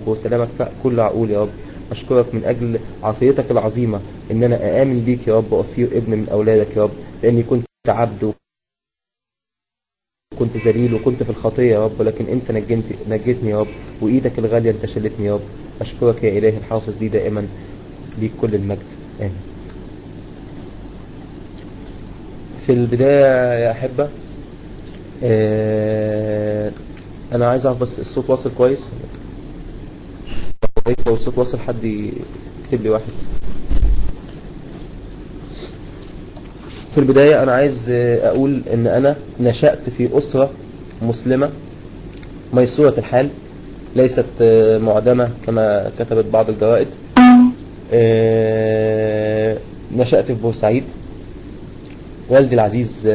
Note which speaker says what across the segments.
Speaker 1: وسلامك فوق كل عقول يا رب أشكرك من أجل عطيتك العظيمة إن أنا آمن بيك يا رب وأصير ابن من أولادك يا رب لأني كنت عبد وكنت ذليل وكنت في الخطية يا رب لكن أنت نجنت نجيتني يا رب وإيدك الغالية أنت شلتني يا رب أشكرك يا إلهي الحافظ لي دائما ليك كل المجد آمين في البداية يا أحبة آه أنا عايز أعرف بس الصوت واصل كويس كويس لو الصوت واصل حد يكتب لي واحد في البداية أنا عايز أقول إن أنا نشأت في أسرة مسلمة ميسورة الحال ليست معدمة كما كتبت بعض الجرائد نشأت في بورسعيد والدي العزيز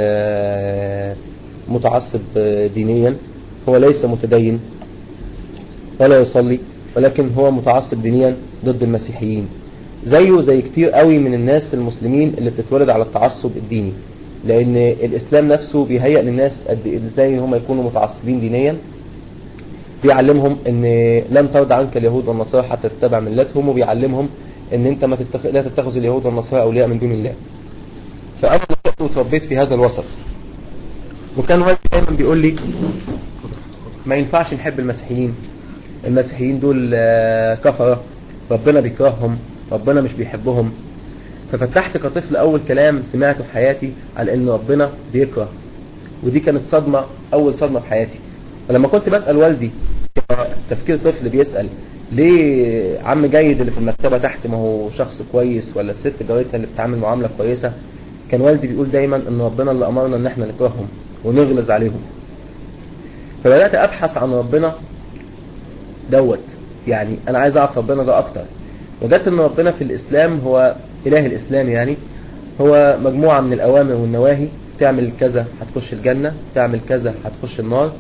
Speaker 1: متعصب دينيا هو ليس متدين ولا يصلي ولكن هو متعصب دينيا ضد المسيحيين زيه زي كتير قوي من الناس المسلمين اللي بتتولد على التعصب الديني لان الاسلام نفسه بيهيئ للناس قد ازاي هم يكونوا متعصبين دينيا بيعلمهم ان لن ترضى عنك اليهود والنصارى حتى تتبع ملتهم وبيعلمهم ان انت ما تتخ... لا تتخذ اليهود والنصارى اولياء من دون الله فانا نشأت وتربيت في هذا الوسط وكان والدي دايما بيقول لي ما ينفعش نحب المسيحيين المسيحيين دول كفرة ربنا بيكرههم ربنا مش بيحبهم ففتحت كطفل أول كلام سمعته في حياتي على إن ربنا بيكره ودي كانت صدمة أول صدمة في حياتي ولما كنت بسأل والدي تفكير طفل بيسأل ليه عم جيد اللي في المكتبة تحت ما هو شخص كويس ولا الست جارتنا اللي بتعامل معاملة كويسة كان والدي بيقول دايما ان ربنا اللي امرنا ان احنا نكرههم ونغلظ عليهم فبدأت ابحث عن ربنا دوت يعني انا عايز اعرف ربنا ده اكتر وجدت ان ربنا في الاسلام هو اله الاسلام يعني هو مجموعة من الاوامر والنواهي تعمل كذا هتخش الجنة تعمل كذا هتخش النار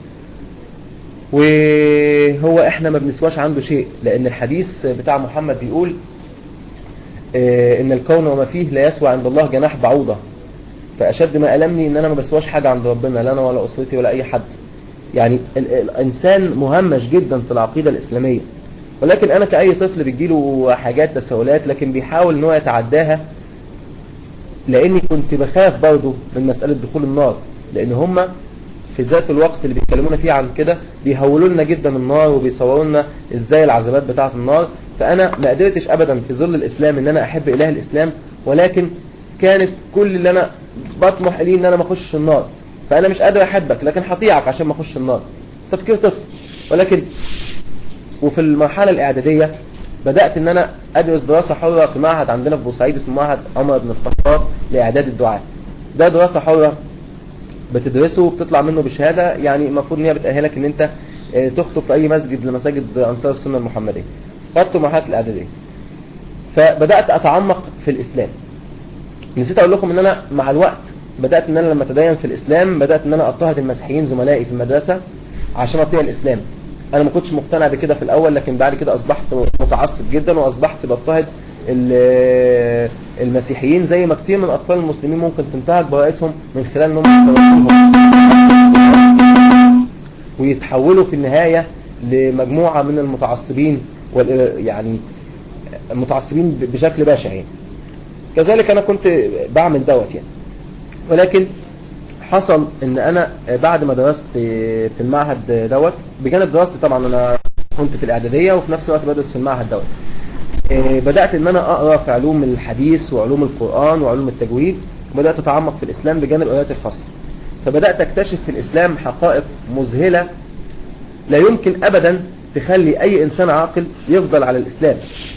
Speaker 1: وهو احنا ما بنسواش عنده شيء لان الحديث بتاع محمد بيقول اه ان الكون وما فيه لا يسوى عند الله جناح بعوضة فاشد ما ألمني ان انا ما بسواش حاجة عند ربنا لا انا ولا اسرتي ولا اي حد يعني الانسان مهمش جدا في العقيدة الاسلامية ولكن انا كأي طفل بيجيله حاجات تساؤلات لكن بيحاول ان هو يتعداها لاني كنت بخاف برضه من مسألة دخول النار لان هما في ذات الوقت اللي بيتكلمونا فيه عن كده بيهولوا لنا جدا النار وبيصوروا لنا ازاي العذابات بتاعه النار فانا ما قدرتش ابدا في ظل الاسلام ان انا احب اله الاسلام ولكن كانت كل اللي انا بطمح اليه ان انا ما اخشش النار فانا مش قادر احبك لكن هطيعك عشان ما اخش النار تفكير طفل ولكن وفي المرحله الاعداديه بدات ان انا ادرس دراسه حره في معهد عندنا في بورسعيد اسمه معهد عمر بن الخطاب لاعداد الدعاء ده دراسه حره بتدرسه وبتطلع منه بشهادة يعني المفروض ان هي بتأهلك ان انت تخطب في اي مسجد لمساجد انصار السنة المحمدية خدته مرحلة الاعدادية فبدأت اتعمق في الاسلام نسيت اقول لكم ان انا مع الوقت بدأت ان انا لما اتدين في الاسلام بدأت ان انا اضطهد المسيحيين زملائي في المدرسة عشان اطيع الاسلام انا ما كنتش مقتنع بكده في الاول لكن بعد كده اصبحت متعصب جدا واصبحت بضطهد المسيحيين زي ما كتير من اطفال المسلمين ممكن تنتهك براءتهم من خلال انهم ويتحولوا في النهاية لمجموعة من المتعصبين يعني المتعصبين بشكل بشع يعني كذلك انا كنت بعمل دوت يعني ولكن حصل ان انا بعد ما درست في المعهد دوت بجانب دراستي طبعا انا كنت في الاعدادية وفي نفس الوقت بدرس في المعهد دوت بدأت ان انا اقرأ في علوم الحديث وعلوم القرآن وعلوم التجويد وبدأت اتعمق في الاسلام بجانب قراءة الخاصة فبدأت اكتشف في الاسلام حقائق مذهلة لا يمكن ابدا تخلي اي انسان عاقل يفضل على الاسلام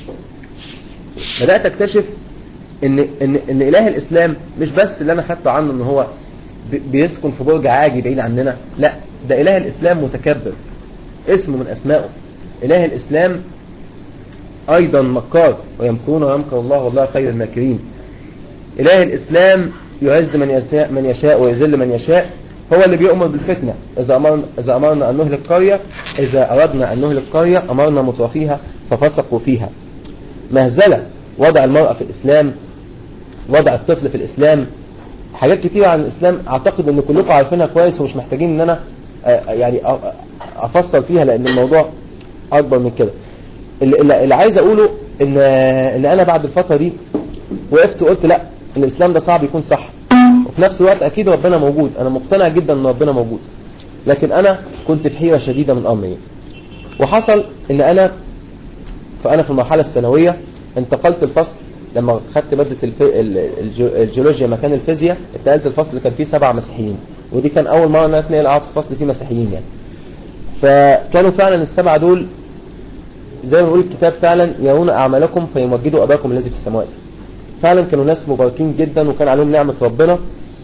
Speaker 1: بدأت اكتشف ان, إن, إن اله الاسلام مش بس اللي انا خدته عنه ان هو بيسكن في برج عاجي بعيد عننا لا ده اله الاسلام متكبر اسمه من اسمائه اله الاسلام أيضا مكار ويمكرون ويمكر الله والله خير الماكرين إله الإسلام يعز من يشاء, من يشاء ويذل من يشاء هو اللي بيؤمر بالفتنة إذا أمرنا, إذا أمرنا أن نهلك قرية إذا أردنا أن نهلك قرية أمرنا متوفيها ففسقوا فيها مهزلة وضع المرأة في الإسلام وضع الطفل في الإسلام حاجات كتيرة عن الإسلام أعتقد أن كلكم عارفينها كويس ومش محتاجين أن أنا يعني أفصل فيها لأن الموضوع أكبر من كده اللي, اللي عايز اقوله ان ان انا بعد الفتره دي وقفت وقلت لا الاسلام ده صعب يكون صح وفي نفس الوقت اكيد ربنا موجود انا مقتنع جدا ان ربنا موجود لكن انا كنت في حيره شديده من امري وحصل ان انا فانا في المرحله الثانويه انتقلت الفصل لما خدت ماده الف... الجيولوجيا مكان الفيزياء اتنقلت الفصل اللي كان فيه سبع مسيحيين ودي كان اول مره ان انا اتنقل اقعد في فصل فيه مسيحيين يعني فكانوا فعلا السبعه دول زي ما بيقول الكتاب فعلا يرون اعمالكم فيمجدوا اباكم الذي في السماوات فعلا كانوا ناس مباركين جدا وكان عليهم نعمه ربنا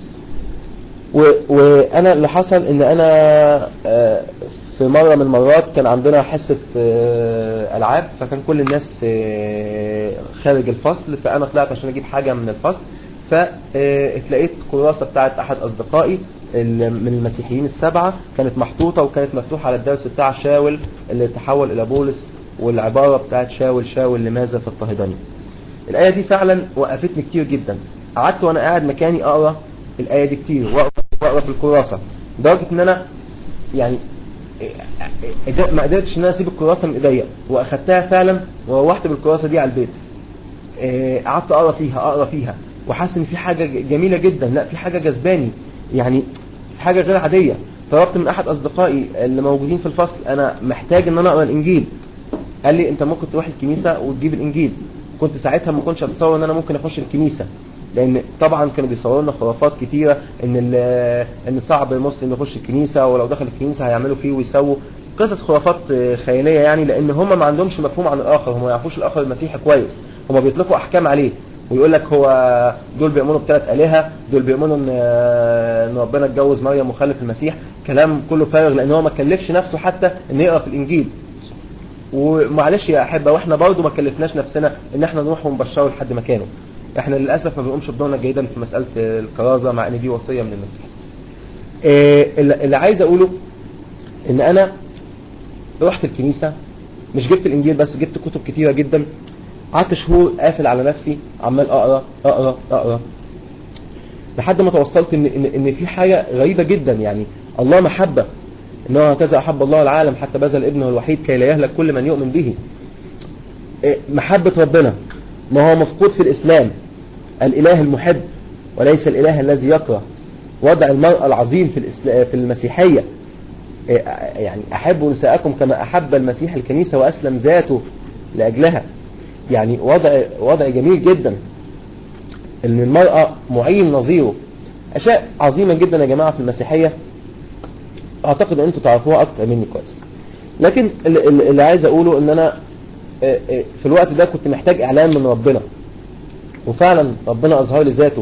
Speaker 1: و... وانا اللي حصل ان انا في مره من المرات كان عندنا حصه العاب فكان كل الناس خارج الفصل فانا طلعت عشان اجيب حاجه من الفصل فاتلقيت كراسه بتاعت احد اصدقائي من المسيحيين السبعه كانت محطوطه وكانت مفتوحه على الدرس بتاع شاول اللي تحول الى بولس والعباره بتاعت شاول شاول لماذا تضطهدني الايه دي فعلا وقفتني كتير جدا قعدت وانا قاعد مكاني اقرا الايه دي كتير واقرا في الكراسه لدرجه ان انا يعني ما قدرتش ان انا اسيب الكراسه من ايديا واخدتها فعلا وروحت بالكراسه دي على البيت قعدت اقرا فيها اقرا فيها وحاسس ان في حاجه جميله جدا لا في حاجه جذباني يعني حاجه غير عاديه طلبت من احد اصدقائي اللي موجودين في الفصل انا محتاج ان انا اقرا الانجيل قال لي انت ممكن تروح الكنيسه وتجيب الانجيل كنت ساعتها ما كنتش اتصور ان انا ممكن اخش الكنيسه لان طبعا كانوا بيصوروا لنا خرافات كتيره ان ان صعب المسلم يخش الكنيسه ولو دخل الكنيسه هيعملوا فيه ويسووا قصص خرافات خياليه يعني لان هم ما عندهمش مفهوم عن الاخر هم ما يعرفوش الاخر المسيحي كويس هم بيطلقوا احكام عليه ويقول لك هو دول بيؤمنوا بثلاث الهه دول بيؤمنوا ان ان ربنا اتجوز مريم وخلف المسيح كلام كله فارغ لان هو ما كلفش نفسه حتى ان يقرا في الانجيل ومعلش يا احبه واحنا برضه ما كلفناش نفسنا ان احنا نروح ونبشره لحد مكانه احنا للاسف ما بنقومش بدورنا جيدا في مساله الكرازه مع ان دي وصيه من المسيح إيه اللي عايز اقوله ان انا رحت الكنيسه مش جبت الانجيل بس جبت كتب كتيره جدا قعدت شهور قافل على نفسي عمال اقرا اقرا اقرا لحد ما توصلت ان ان, إن في حاجه غريبه جدا يعني الله محبه انه هكذا احب الله العالم حتى بذل ابنه الوحيد كي لا يهلك كل من يؤمن به إيه محبه ربنا ما هو مفقود في الاسلام الاله المحب وليس الاله الذي يكره وضع المرأة العظيم في في المسيحية يعني أحبوا نساءكم كما أحب المسيح الكنيسة وأسلم ذاته لأجلها يعني وضع وضع جميل جدا ان المرأة معين نظيره اشياء عظيمة جدا يا جماعة في المسيحية اعتقد ان انتوا تعرفوها اكتر مني كويس لكن اللي عايز اقوله ان انا في الوقت ده كنت محتاج اعلان من ربنا وفعلا ربنا اظهر لي ذاته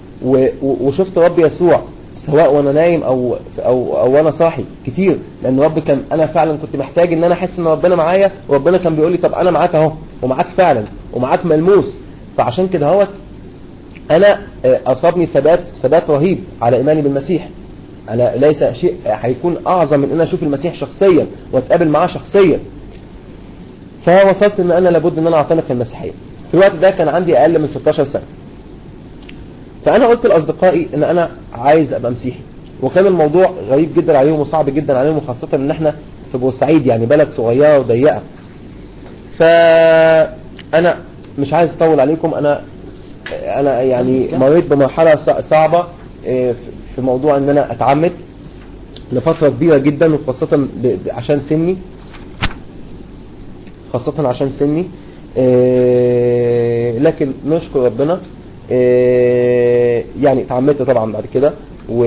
Speaker 1: وشفت رب يسوع سواء وانا نايم او او او وانا صاحي كتير لان رب كان انا فعلا كنت محتاج ان انا احس ان ربنا معايا وربنا كان بيقول لي طب انا معاك اهو ومعاك فعلا ومعاك ملموس فعشان كده اهوت انا اصابني ثبات ثبات رهيب على ايماني بالمسيح انا ليس شيء هيكون اعظم من ان اشوف المسيح شخصيا واتقابل معاه شخصيا فوصلت ان انا لابد ان انا اعتنق في المسيحيه في الوقت ده كان عندي اقل من 16 سنه فانا قلت لاصدقائي ان انا عايز ابقى مسيحي وكان الموضوع غريب جدا عليهم وصعب جدا عليهم وخاصه ان احنا في بورسعيد يعني بلد صغيره وضيقه فانا مش عايز اطول عليكم انا انا يعني مريت بمرحله صعبه في موضوع ان انا اتعمد لفتره كبيره جدا وخاصه عشان سني خاصه عشان سني لكن نشكر ربنا يعني اتعمدت طبعا بعد كده و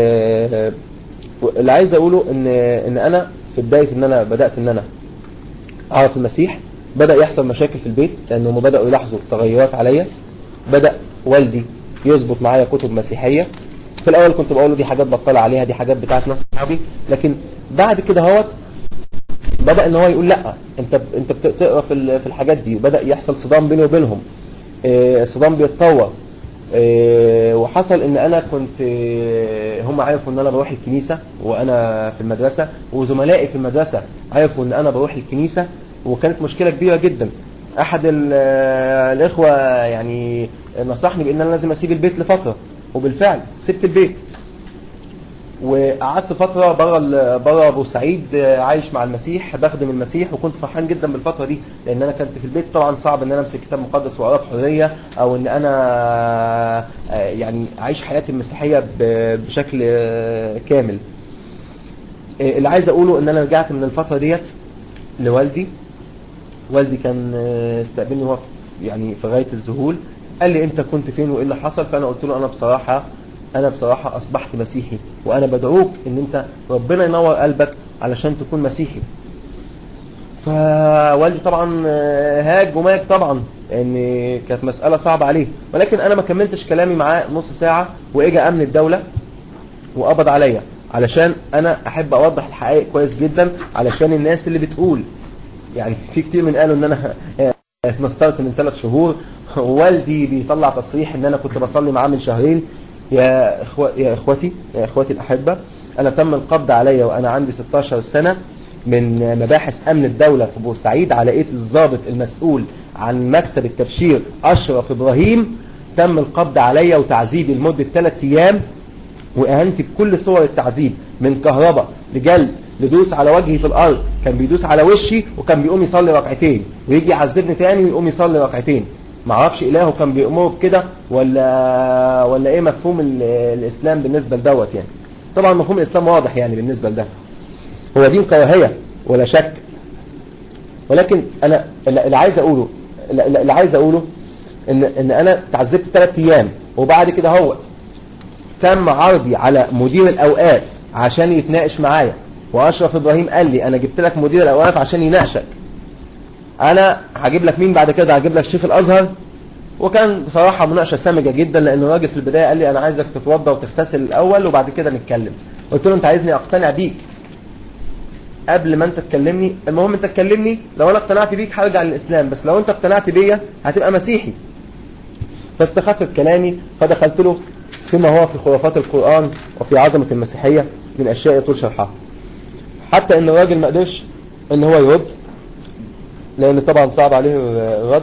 Speaker 1: اللي عايز اقوله ان ان انا في بدايه ان انا بدات ان انا اعرف المسيح بدا يحصل مشاكل في البيت لان هم بداوا يلاحظوا تغيرات عليا بدا والدي يظبط معايا كتب مسيحيه في الاول كنت بقول له دي حاجات بطلع عليها دي حاجات بتاعت ناس صحابي لكن بعد كده هوت بدا ان هو يقول لا انت انت بتقرا في في الحاجات دي وبدا يحصل صدام بيني وبينهم الصدام بيتطور وحصل ان انا كنت هم عرفوا ان انا بروح الكنيسة وانا في المدرسة وزملائي في المدرسة عرفوا ان انا بروح الكنيسة وكانت مشكلة كبيرة جدا احد الاخوة يعني نصحني بان انا لازم اسيب البيت لفترة وبالفعل سبت البيت وقعدت فترة بره بره بورسعيد عايش مع المسيح بخدم المسيح وكنت فرحان جدا بالفترة دي لأن أنا كنت في البيت طبعا صعب إن أنا أمسك كتاب مقدس وأقراه بحرية أو إن أنا يعني أعيش حياتي المسيحية بشكل كامل. اللي عايز أقوله إن أنا رجعت من الفترة ديت لوالدي والدي كان استقبلني هو يعني في غاية الذهول قال لي انت كنت فين وايه اللي حصل فانا قلت له انا بصراحة انا بصراحة اصبحت مسيحي وانا بدعوك ان انت ربنا ينور قلبك علشان تكون مسيحي فوالدي طبعا هاج وماج طبعا ان كانت مسألة صعبة عليه ولكن انا ما كملتش كلامي معاه نص ساعة واجا امن الدولة وقبض عليا علشان انا احب اوضح الحقائق كويس جدا علشان الناس اللي بتقول يعني في كتير من قالوا ان انا اتنصرت من ثلاث شهور والدي بيطلع تصريح ان انا كنت بصلي معاه من شهرين يا إخو... يا اخوتي يا اخوتي الاحبه انا تم القبض عليا وانا عندي 16 سنه من مباحث امن الدوله في بورسعيد على ايد الضابط المسؤول عن مكتب التبشير اشرف ابراهيم تم القبض عليا وتعذيبي لمده ثلاث ايام واهانتي بكل صور التعذيب من كهرباء لجلد لدوس على وجهي في الارض كان بيدوس على وشي وكان بيقوم يصلي ركعتين ويجي يعذبني تاني ويقوم يصلي ركعتين ما اعرفش الهه كان بيامره بكده ولا ولا ايه مفهوم الاسلام بالنسبه لدوت يعني طبعا مفهوم الاسلام واضح يعني بالنسبه لده هو دين كراهيه ولا شك ولكن انا اللي عايز اقوله اللي عايز اقوله ان ان انا تعذبت ثلاث ايام وبعد كده هو تم عرضي على مدير الاوقاف عشان يتناقش معايا واشرف ابراهيم قال لي انا جبت لك مدير الاوقاف عشان يناقشك انا هجيب لك مين بعد كده هجيب لك شيخ الازهر وكان بصراحة مناقشة سامجة جدا لأن الراجل في البداية قال لي أنا عايزك تتوضى وتغتسل الأول وبعد كده نتكلم قلت له أنت عايزني أقتنع بيك قبل ما أنت تكلمني المهم أنت تكلمني لو أنا اقتنعت بيك هرجع للإسلام بس لو أنت اقتنعت بيا هتبقى مسيحي فاستخف بكلامي فدخلت له فيما هو في خرافات القرآن وفي عظمة المسيحية من أشياء يطول شرحها حتى ان الراجل ما قدرش ان هو يرد لان طبعا صعب عليه الرد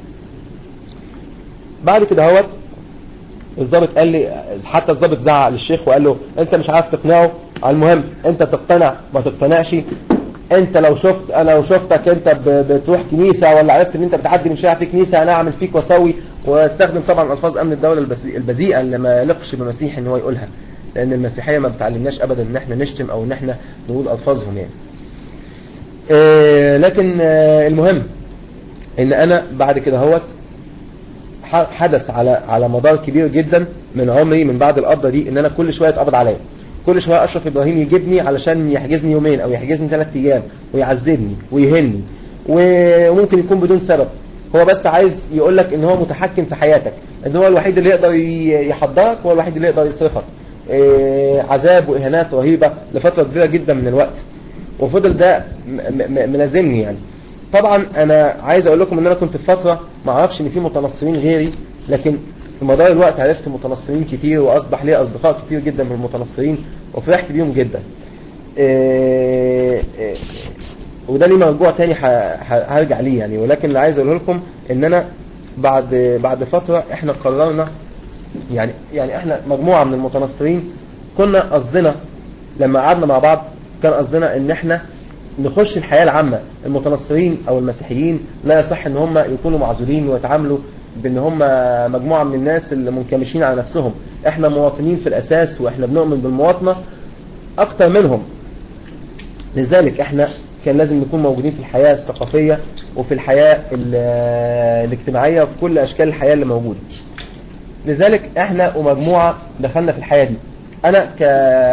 Speaker 1: بعد كده هوت الضابط قال لي حتى الضابط زعق للشيخ وقال له انت مش عارف تقنعه المهم انت تقتنع ما تقتنعش انت لو شفت انا لو شفتك انت بتروح كنيسة ولا عرفت ان انت بتعدي من شارع في كنيسة انا اعمل فيك واسوي واستخدم طبعا الفاظ امن الدولة البذيئة اللي ما يلقش بمسيح ان هو يقولها لان المسيحية ما بتعلمناش ابدا ان احنا نشتم او ان احنا نقول الفاظهم يعني إيه لكن آه المهم ان انا بعد كده هوت حدث على على مدار كبير جدا من عمري من بعد القبضه دي ان انا كل شويه اتقبض عليا كل شويه اشرف ابراهيم يجيبني علشان يحجزني يومين او يحجزني ثلاث ايام ويعذبني ويهني وممكن يكون بدون سبب هو بس عايز يقول لك ان هو متحكم في حياتك ان هو الوحيد اللي يقدر يحضرك هو الوحيد اللي يقدر يصرفك إيه عذاب واهانات رهيبه لفتره كبيره جدا من الوقت وفضل ده ملازمني يعني طبعا انا عايز اقول لكم ان انا كنت في فتره ما اعرفش ان في متنصرين غيري لكن في مدار الوقت عرفت متنصرين كتير واصبح لي اصدقاء كتير جدا من المتنصرين وفرحت بيهم جدا إيه إيه وده ليه مرجوع تاني هرجع ليه يعني ولكن اللي عايز اقوله لكم ان انا بعد بعد فتره احنا قررنا يعني يعني احنا مجموعه من المتنصرين كنا قصدنا لما قعدنا مع بعض كان قصدنا ان احنا نخش الحياة العامة المتنصرين او المسيحيين لا يصح ان هم يكونوا معزولين ويتعاملوا بان هم مجموعة من الناس اللي منكمشين على نفسهم احنا مواطنين في الاساس واحنا بنؤمن بالمواطنة اكتر منهم لذلك احنا كان لازم نكون موجودين في الحياة الثقافية وفي الحياة الاجتماعية وفي كل اشكال الحياة اللي موجودة لذلك احنا ومجموعة دخلنا في الحياة دي انا ك...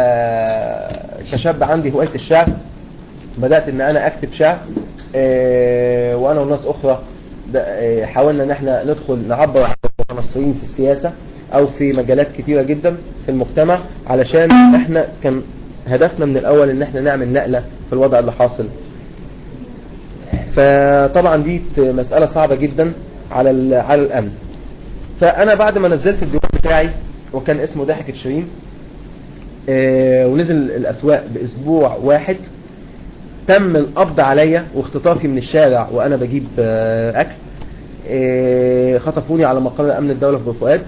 Speaker 1: كشاب عندي هواية الشعر بدأت ان انا اكتب شعر اه وانا وناس اخرى اه حاولنا ان احنا ندخل نعبر عن المتنصرين في السياسة او في مجالات كتيرة جدا في المجتمع علشان احنا كان هدفنا من الاول ان احنا نعمل نقلة في الوضع اللي حاصل فطبعا دي مسألة صعبة جدا على على الامن فانا بعد ما نزلت الديوان بتاعي وكان اسمه ضحكة شيرين اه ونزل الاسواق باسبوع واحد تم القبض عليا واختطافي من الشارع وانا بجيب اكل خطفوني على مقر امن الدولة في بوفؤاد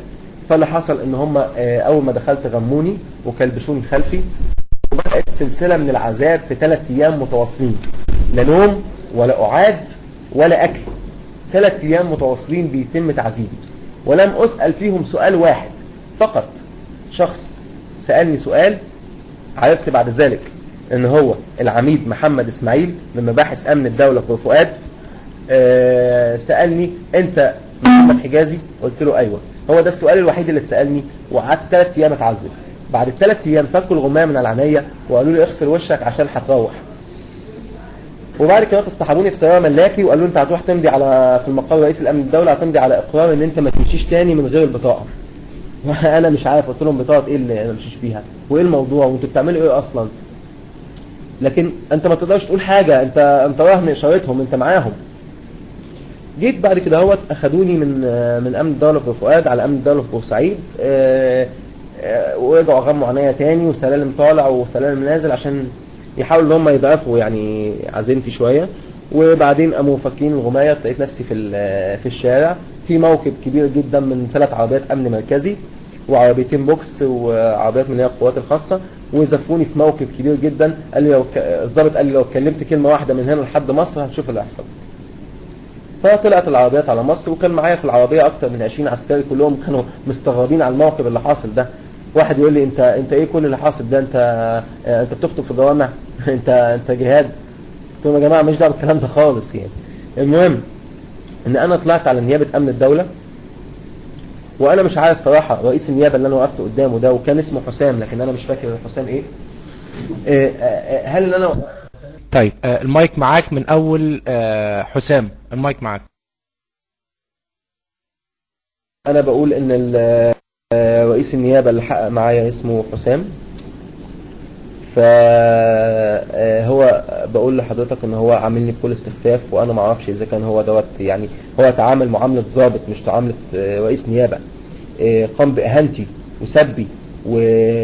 Speaker 1: فاللي حصل ان هم آه، اول ما دخلت غموني وكلبشوني خلفي وبدات سلسله من العذاب في ثلاث ايام متواصلين لا نوم ولا اعاد ولا اكل ثلاث ايام متواصلين بيتم تعذيبي ولم اسال فيهم سؤال واحد فقط شخص سالني سؤال عرفت بعد ذلك ان هو العميد محمد اسماعيل من مباحث امن الدوله في فؤاد آه، سالني انت محمد حجازي قلت له ايوه هو ده السؤال الوحيد اللي اتسالني وقعدت ثلاث ايام اتعذب بعد الثلاث ايام فكوا الغمام من على عينيا وقالوا لي اغسل وشك عشان هتروح وبعد كده اصطحبوني في سرايا ملاكي وقالوا لي انت هتروح تمضي على في المقر رئيس الامن الدوله هتمضي على اقرار ان انت ما تمشيش تاني من غير البطاقه انا مش عارف قلت لهم بطاقه ايه اللي انا مشيش فيها وايه الموضوع وانتوا بتعملوا ايه اصلا لكن انت ما تقدرش تقول حاجه انت انت رهن اشارتهم انت معاهم جيت بعد كده هوت اخدوني من من امن الدوله في فؤاد على امن الدوله في بورسعيد آه، آه، ورجعوا غموا عينيا تاني وسلالم طالع وسلالم نازل عشان يحاولوا ان هم يضعفوا يعني عزيمتي شويه وبعدين قاموا فاكين الغمايه لقيت نفسي في ال- في الشارع في موكب كبير جدا من ثلاث عربيات امن مركزي وعربيتين بوكس وعربيات من اللي هي القوات الخاصه وزفوني في موكب كبير جدا قال لي لو ك- الضابط قال لي لو اتكلمت كلمه واحده من هنا لحد مصر هتشوف اللي هيحصل فطلعت العربيات على مصر وكان معايا في العربيه اكتر من 20 عسكري كلهم كانوا مستغربين على الموقف اللي حاصل ده واحد يقول لي انت انت ايه كل اللي حاصل ده انت آه، انت بتخطب في جوامع انت انت جهاد قلت لهم يا جماعه مش دعوه بالكلام ده خالص يعني المهم ان انا طلعت على نيابه امن الدوله وانا مش عارف صراحه رئيس النيابه اللي انا وقفت قدامه ده وكان اسمه حسام لكن انا مش فاكر حسام ايه آه، آه، آه، هل ان انا
Speaker 2: طيب آه، المايك معاك من اول آه، حسام المايك معاك
Speaker 1: انا بقول ان ال- آه، رئيس النيابه اللي حقق معايا اسمه حسام فهو بقول لحضرتك ان هو عاملني بكل استخفاف وانا ما اعرفش اذا كان هو دوت يعني هو تعامل معامله ضابط مش تعامله آه، رئيس نيابه آه، قام باهانتي وسبي و...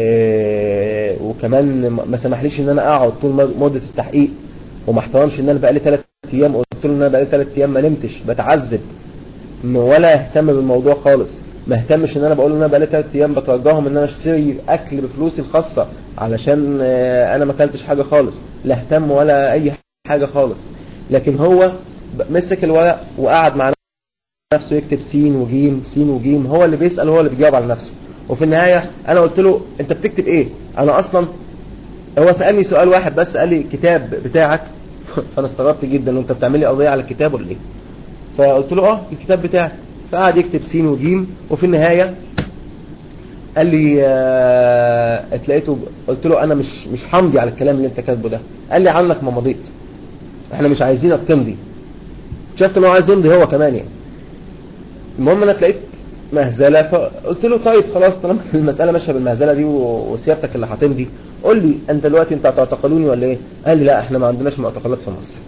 Speaker 1: وكمان ما سمحليش ان انا اقعد طول مده التحقيق وما احترمش ان انا بقالي ثلاث ايام قلت له ان انا بقالي ثلاث ايام ما نمتش بتعذب م- ولا اهتم بالموضوع خالص ما اهتمش ان انا بقول ان انا بقالي ثلاث ايام بترجاهم ان انا اشتري اكل بفلوسي الخاصه علشان آه، انا ما اكلتش حاجه خالص لا اهتم ولا اي حاجه خالص لكن هو ب- مسك الورق وقعد مع نفسه يكتب سين وجيم سين وجيم هو اللي بيسال هو اللي بيجاوب على نفسه وفي النهايه انا قلت له انت بتكتب ايه انا اصلا هو سالني سؤال واحد بس قال لي الكتاب بتاعك فانا استغربت جدا انت بتعمل لي قضيه على الكتاب ولا ايه فقلت له اه الكتاب بتاعي فقعد يكتب سين وجيم وفي النهايه قال لي آه اتلاقيته قلت له انا مش مش همضي على الكلام اللي انت كاتبه ده قال لي عنك ما مضيت احنا مش عايزينك تمضي شفت ان هو عايز يمضي هو كمان يعني المهم انا اتلاقيت مهزله فقلت له طيب خلاص طالما المساله ماشيه بالمهزله دي و- وسيادتك اللي هتمضي قول لي انت دلوقتي انت هتعتقلوني ولا ايه؟ قال لي لا احنا ما عندناش معتقلات في مصر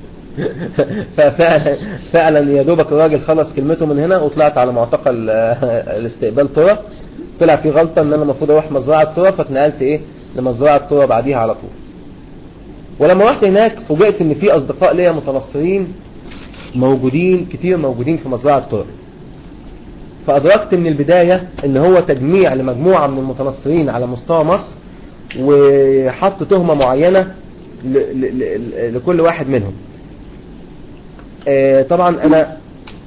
Speaker 1: ففعلا فعلا يا دوبك الراجل خلص كلمته من هنا وطلعت على معتقل آه، الاستقبال ترى طلع في غلطه ان انا المفروض اروح مزرعه ترى فاتنقلت ايه لمزرعه ترى بعديها على طول ولما رحت هناك فوجئت ان في اصدقاء ليا متنصرين موجودين كتير موجودين في مزرعه ترى فادركت من البدايه ان هو تجميع لمجموعه من المتنصرين على مستوى مصر وحط تهمه معينه ل- ل- ل- لكل واحد منهم آه، طبعا انا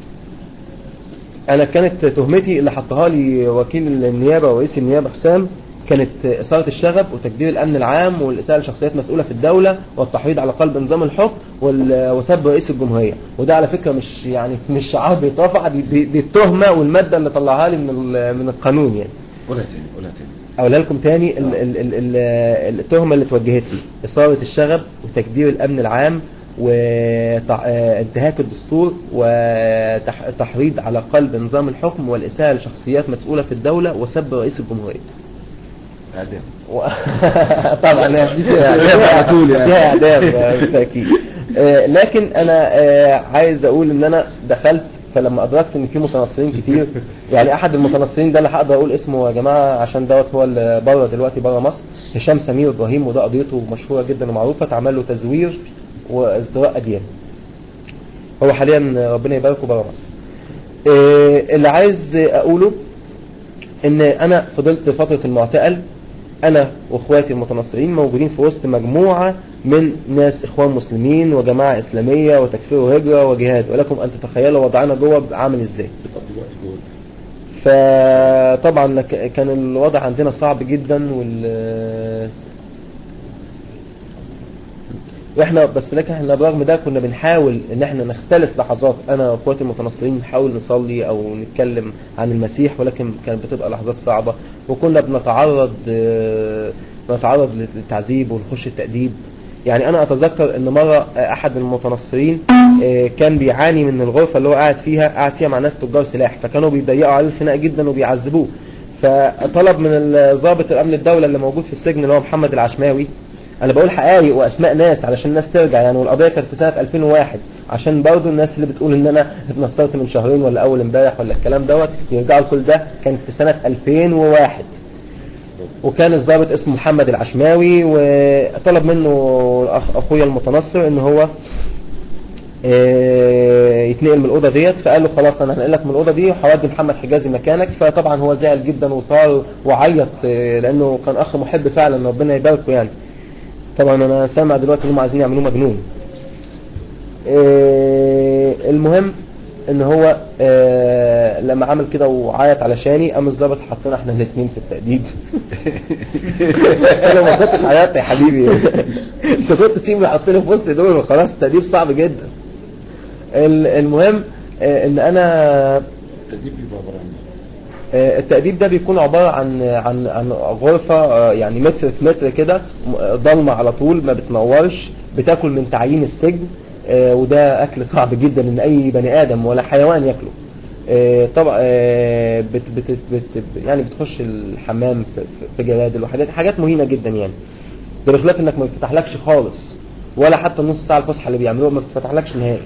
Speaker 1: انا كانت تهمتي اللي حطها لي وكيل النيابه ورئيس النيابه حسام كانت اثاره الشغب وتكدير الامن العام والاساءه لشخصيات مسؤوله في الدوله والتحريض على قلب نظام الحكم وال- وسب رئيس الجمهوريه وده على فكره مش يعني مش شعار بيترفع دي, دي, دي التهمه والماده اللي طلعها لي من ال- من القانون يعني
Speaker 3: قولها تاني قولها تاني
Speaker 1: اقولها لكم تاني ال ال ال ال التهمه اللي اتوجهت لي اثاره الشغب وتكدير الامن العام وانتهاك الدستور وتحريض على قلب نظام الحكم والاساءه لشخصيات مسؤوله في الدوله وسب رئيس الجمهوريه
Speaker 3: اعدام
Speaker 1: و... طبعا
Speaker 3: دي فيها إعدام على طول يعني.
Speaker 1: فيها اعدام آه، بالتاكيد آه، لكن انا آه، عايز اقول ان انا دخلت فلما ادركت ان في متنصرين كتير يعني احد المتنصرين ده اللي هقدر اقول اسمه يا جماعه عشان دوت هو اللي بره دلوقتي بره مصر هشام سمير ابراهيم وده قضيته مشهوره جدا ومعروفه اتعمل له تزوير وازدراء اديان هو حاليا ربنا يباركه بره مصر آه، اللي عايز اقوله ان انا فضلت فترة المعتقل انا واخواتي المتنصرين موجودين في وسط مجموعة من ناس اخوان مسلمين وجماعة اسلامية وتكفير وهجرة وجهاد ولكم ان تتخيلوا وضعنا جوه عامل ازاي
Speaker 3: بتقضي وقت جوه
Speaker 1: فطبعا لك- كان الوضع عندنا صعب جدا وال واحنا بس لكن احنا برغم ده كنا بنحاول ان احنا نختلس لحظات انا واخواتي المتنصرين نحاول نصلي او نتكلم عن المسيح ولكن كانت بتبقى لحظات صعبة وكنا بنتعرض آه، بنتعرض للتعذيب ونخش التأديب يعني انا اتذكر ان مرة آه، احد المتنصرين آه، كان بيعاني من الغرفة اللي هو قاعد فيها قاعد فيها مع ناس تجار سلاح فكانوا بيضيقوا عليه الخناق جدا وبيعذبوه فطلب من ضابط الامن الدولة اللي موجود في السجن اللي هو محمد العشماوي انا بقول حقائق واسماء ناس علشان الناس ترجع يعني والقضيه كانت في سنه 2001 عشان برضو الناس اللي بتقول ان انا اتنصرت من شهرين ولا اول امبارح ولا الكلام دوت يرجعوا كل ده كانت في سنه 2001 وكان الضابط اسمه محمد العشماوي وطلب منه الأخ اخويا المتنصر ان هو آه، يتنقل من الاوضه ديت فقال له خلاص انا هنقلك من الاوضه دي وهودي محمد حجازي مكانك فطبعا هو زعل جدا وصار وعيط آه، لانه كان اخ محب فعلا ربنا يباركه يعني طبعا انا سامع دلوقتي انهم عايزين يعملوه مجنون آه، المهم ان هو آه، لما عمل كده وعيط علشاني قام الظابط حطينا احنا الاثنين في التأديب انا ما كنتش عيطت يا حبيبي انت كنت تسيبني يحطني في وسط دول وخلاص التأديب صعب جدا ال- المهم آه، ان انا
Speaker 3: التدريب بيبقى عباره عن ايه؟
Speaker 1: آه، التأديب ده بيكون عبارة عن عن عن غرفة آه، يعني متر في متر كده م- آه، ضلمة على طول ما بتنورش بتاكل من تعيين السجن آه، وده أكل صعب جدا إن أي بني آدم ولا حيوان ياكله آه، طبعا آه، بت بت بت يعني بتخش الحمام في, في- في جرادل وحاجات حاجات مهينة جدا يعني ده بخلاف انك ما بتفتحلكش خالص ولا حتى النص ساعة الفسحة اللي بيعملوها ما بتفتحلكش نهائي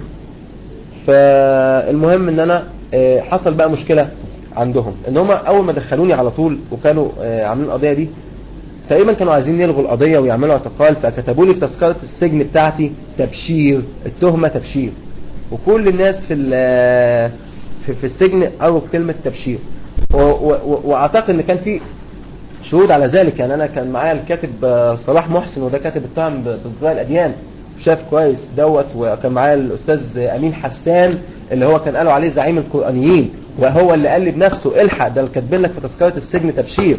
Speaker 1: فالمهم ان انا آه، حصل بقى مشكلة عندهم ان هم اول ما دخلوني على طول وكانوا آه، عاملين القضية دي تقريبا كانوا عايزين يلغوا القضية ويعملوا اعتقال فكتبوا لي في تذكرة السجن بتاعتي تبشير التهمة تبشير وكل الناس في ال- في, في السجن قالوا كلمة تبشير و- و- و- واعتقد ان كان في شهود على ذلك يعني انا كان معايا الكاتب آه، صلاح محسن وده كاتب اتهم ب- بازدراء الاديان شاف كويس دوت وكان معايا الاستاذ امين حسان اللي هو كان قالوا عليه زعيم القرانيين وهو اللي قال لي بنفسه الحق ده كاتبين لك في تذكره السجن تبشير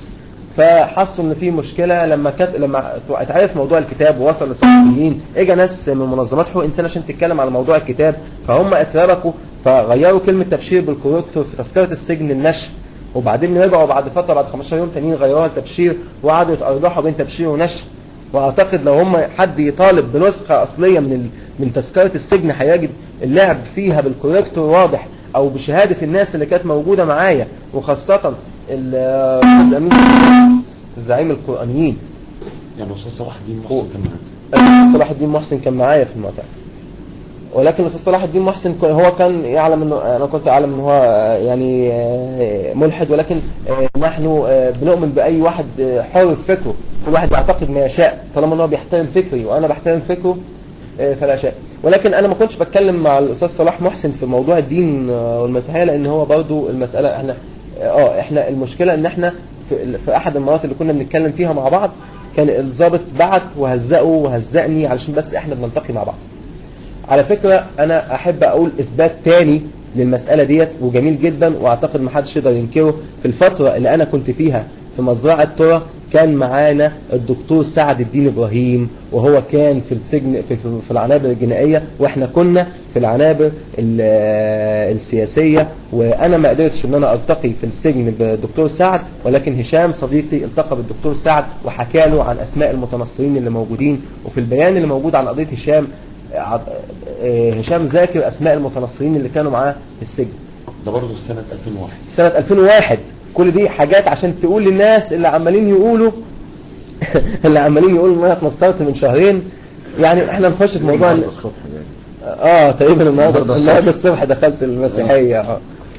Speaker 1: فحسوا ان في مشكله لما كت... لما اتعرف موضوع الكتاب ووصل للصحفيين اجى ناس من منظمات حقوق الانسان عشان تتكلم على موضوع الكتاب فهم اتربكوا فغيروا كلمه تبشير بالكوركتور في تذكره السجن النشر وبعدين رجعوا بعد فتره بعد 15 يوم تانيين غيروها لتبشير وقعدوا يتأرجحوا بين تبشير ونشر واعتقد لو هم حد يطالب بنسخه اصليه من ال... من تذكره السجن هيجد اللعب فيها بالكوركتور واضح او بشهاده الناس اللي كانت موجوده معايا وخاصه الاستاذ امين زعيم القرانيين
Speaker 3: يعني الاستاذ صلاح الدين محسن كان معاك
Speaker 1: الأستاذ صلاح الدين محسن كان معايا في المعتقل ولكن الاستاذ صلاح الدين محسن كان- هو كان يعلم انه انا كنت اعلم ان هو آه، يعني آه، ملحد ولكن آه، نحن آه، بنؤمن باي واحد آه، حر في فكره كل واحد يعتقد ما يشاء طالما ان هو بيحترم فكري وانا بحترم فكره آه، فلا شيء ولكن انا ما كنتش بتكلم مع الاستاذ صلاح محسن في موضوع الدين آه، والمسيحيه لان هو برضو المساله احنا اه احنا المشكله ان احنا في, في احد المرات اللي كنا بنتكلم فيها مع بعض كان الضابط بعت وهزقه وهزقني علشان بس احنا بنلتقي مع بعض على فكرة أنا أحب أقول إثبات تاني للمسألة ديت وجميل جدا وأعتقد محدش يقدر ينكره في الفترة اللي أنا كنت فيها في مزرعة ترى كان معانا الدكتور سعد الدين إبراهيم وهو كان في السجن في, في, في العنابر الجنائية وإحنا كنا في العنابر ال- السياسية وأنا ما قدرتش إن أنا ألتقي في السجن بالدكتور سعد ولكن هشام صديقي التقى بالدكتور سعد وحكى له عن أسماء المتنصرين اللي موجودين وفي البيان اللي موجود عن قضية هشام عب- آه، هشام ذاكر اسماء المتنصرين اللي كانوا معاه في السجن
Speaker 3: ده برضه في سنه 2001
Speaker 1: في سنة 2001 كل دي حاجات عشان تقول للناس اللي عمالين يقولوا اللي عمالين يقولوا ان انا اتنصرت من شهرين يعني احنا نخش في موضوع
Speaker 3: النهاردة
Speaker 1: ال-
Speaker 3: الصبح ده
Speaker 1: اه تقريبا النهارده
Speaker 3: النهاردة
Speaker 1: النهارده الصبح دخلت المسيحيه اه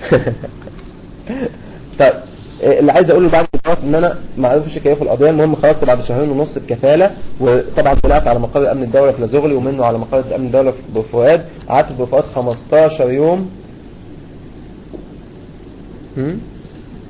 Speaker 1: طيب آه، اللي عايز اقوله بعد كده ان انا ما عرفش كيف القضيه المهم خرجت بعد شهرين ونص بكفاله وطبعا طلعت على مقر امن الدوله في لازغلي ومنه على مقر امن الدوله في بوفؤاد قعدت في بوفؤاد 15 يوم هم؟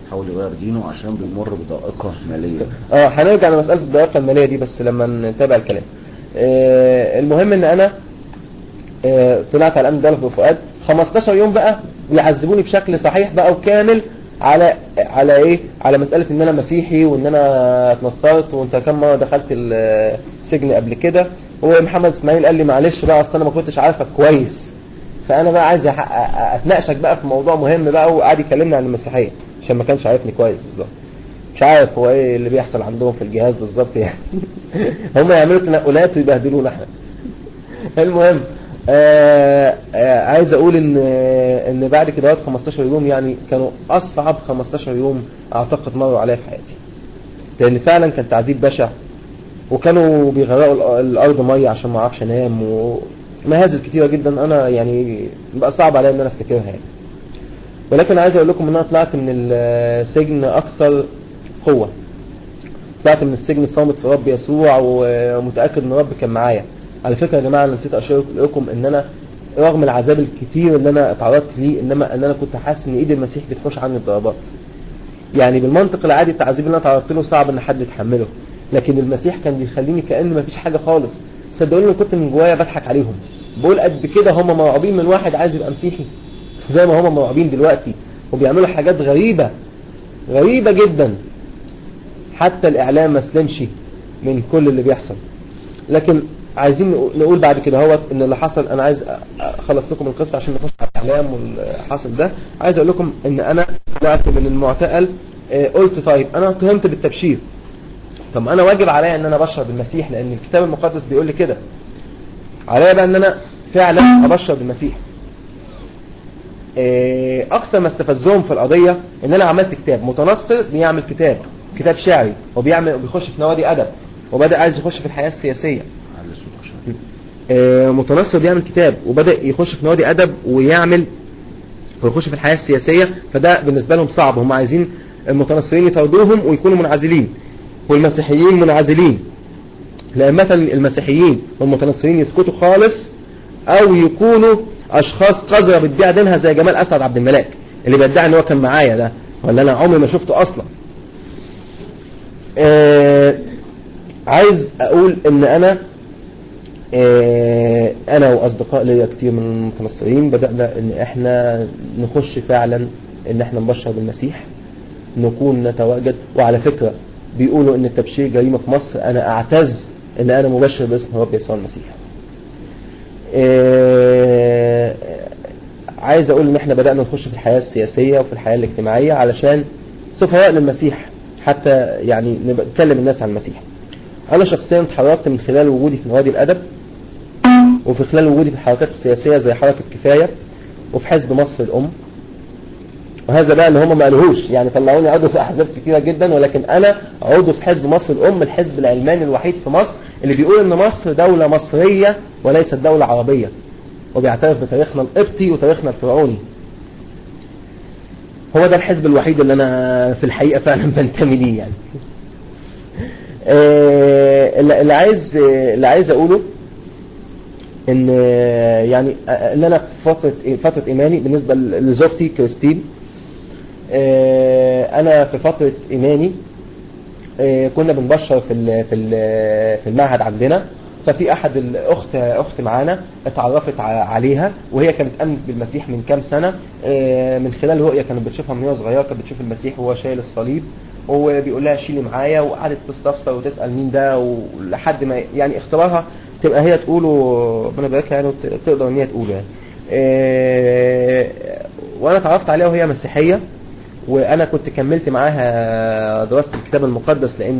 Speaker 3: حاول يغير دينه عشان بيمر بضائقة مالية
Speaker 1: اه هنرجع لمساله الضائقه الماليه دي بس لما نتابع الكلام آه المهم ان انا آه طلعت على الامن الدولي في فؤاد 15 يوم بقى بيعذبوني بشكل صحيح بقى وكامل على على ايه على مساله ان انا مسيحي وان انا اتنصرت وانت كم مره دخلت ال- السجن قبل كده ومحمد اسماعيل قال لي معلش بقى اصل انا ما كنتش عارفك كويس فانا بقى عايز أح- أ- اتناقشك بقى في موضوع مهم بقى وقعد يكلمني عن المسيحيه عشان ما كانش عارفني كويس بالظبط مش عارف هو ايه اللي بيحصل عندهم في الجهاز بالظبط يعني هم يعملوا تنقلات ويبهدلونا احنا المهم آه آه عايز اقول ان آه ان بعد كده 15 يوم يعني كانوا اصعب 15 يوم اعتقد مروا عليا في حياتي لان فعلا كان تعذيب بشع وكانوا بيغرقوا الأ- الارض ميه عشان ما اعرفش انام ومهازل كتيره جدا انا يعني بقى صعب عليا ان انا افتكرها يعني ولكن عايز اقول لكم ان انا طلعت من السجن اكثر قوه طلعت من السجن صامت في رب يسوع ومتاكد ان رب كان معايا على فكره يا جماعه انا نسيت اشير لكم ان انا رغم العذاب الكتير اللي انا اتعرضت ليه انما ان انا كنت حاسس ان ايد المسيح بتحوش عني الضربات يعني بالمنطق العادي التعذيب اللي انا تعرضت له صعب ان حد يتحمله لكن المسيح كان بيخليني كأن مفيش حاجه خالص صدقوني كنت من جوايا بضحك عليهم بقول قد كده هم مرعوبين من واحد عايز يبقى مسيحي زي ما هم مرعوبين دلوقتي وبيعملوا حاجات غريبه غريبه جدا حتى الاعلام ما سلمش من كل اللي بيحصل لكن عايزين نقو- نقول بعد كده هوت ان اللي حصل انا عايز أ- اخلص لكم القصه عشان نخش على الاعلام والحاصل ده عايز اقول لكم ان انا طلعت من المعتقل آه، قلت طيب انا اتهمت بالتبشير طب انا واجب عليا ان انا ابشر بالمسيح لان الكتاب المقدس بيقول لي كده عليا بقى ان انا فعلا ابشر بالمسيح آه، اقصى ما استفزهم في القضيه ان انا عملت كتاب متنصر بيعمل كتاب كتاب شعري وبيعمل بيخش في نوادي ادب وبدا عايز يخش في الحياه السياسيه
Speaker 3: على صوتك شوية
Speaker 1: آه، متنصر بيعمل كتاب وبدا يخش في نوادي ادب ويعمل ويخش في الحياه السياسيه فده بالنسبه لهم صعب هم عايزين المتنصرين يطردوهم ويكونوا منعزلين والمسيحيين منعزلين لان مثلا المسيحيين والمتنصرين يسكتوا خالص او يكونوا اشخاص قذره بتبيع دينها زي جمال اسعد عبد الملاك اللي بيدعي ان هو كان معايا ده ولا انا عمري ما شفته اصلا آه عايز اقول ان انا آه، انا واصدقاء ليا كتير من المتنصرين بدانا ان احنا نخش فعلا ان احنا نبشر بالمسيح نكون نتواجد وعلى فكره بيقولوا ان التبشير جريمه في مصر انا اعتز ان انا مبشر باسم رب يسوع المسيح آه، عايز اقول ان احنا بدانا نخش في الحياه السياسيه وفي الحياه الاجتماعيه علشان سفراء للمسيح حتى يعني نبقى نكلم الناس عن المسيح انا شخصيا اتحركت من خلال وجودي في نوادي الادب وفي خلال وجودي في الحركات السياسيه زي حركه كفايه وفي حزب مصر الام وهذا بقى اللي هم ما قالوهوش يعني طلعوني عضو في احزاب كتيره جدا ولكن انا عضو في حزب مصر الام الحزب العلماني الوحيد في مصر اللي بيقول ان مصر دوله مصريه وليست دوله عربيه وبيعترف بتاريخنا القبطي وتاريخنا الفرعوني هو ده الحزب الوحيد اللي انا في الحقيقه فعلا بنتمي ليه يعني آه، اللي اللي عايز اللي عايز اقوله ان آه، يعني آه، ان انا في فتره فتره ايماني بالنسبه لزوجتي كريستين آه، انا في فتره ايماني آه، كنا بنبشر في ال- في ال- في المعهد عندنا ففي احد الاخت اخت معانا اتعرفت ع- عليها وهي كانت امنت بالمسيح من كام سنه آه، من خلال رؤيه كانت بتشوفها من وهي صغيره كانت بتشوف المسيح وهو شايل الصليب وبيقول لها شيلي معايا وقعدت تستفسر وتسال مين ده ولحد ما يعني اختبارها تبقى هي تقوله ربنا يباركها يعني وت- تقدر ان هي تقوله يعني آه، وانا اتعرفت عليها وهي مسيحيه وانا كنت كملت معاها دراسه الكتاب المقدس لان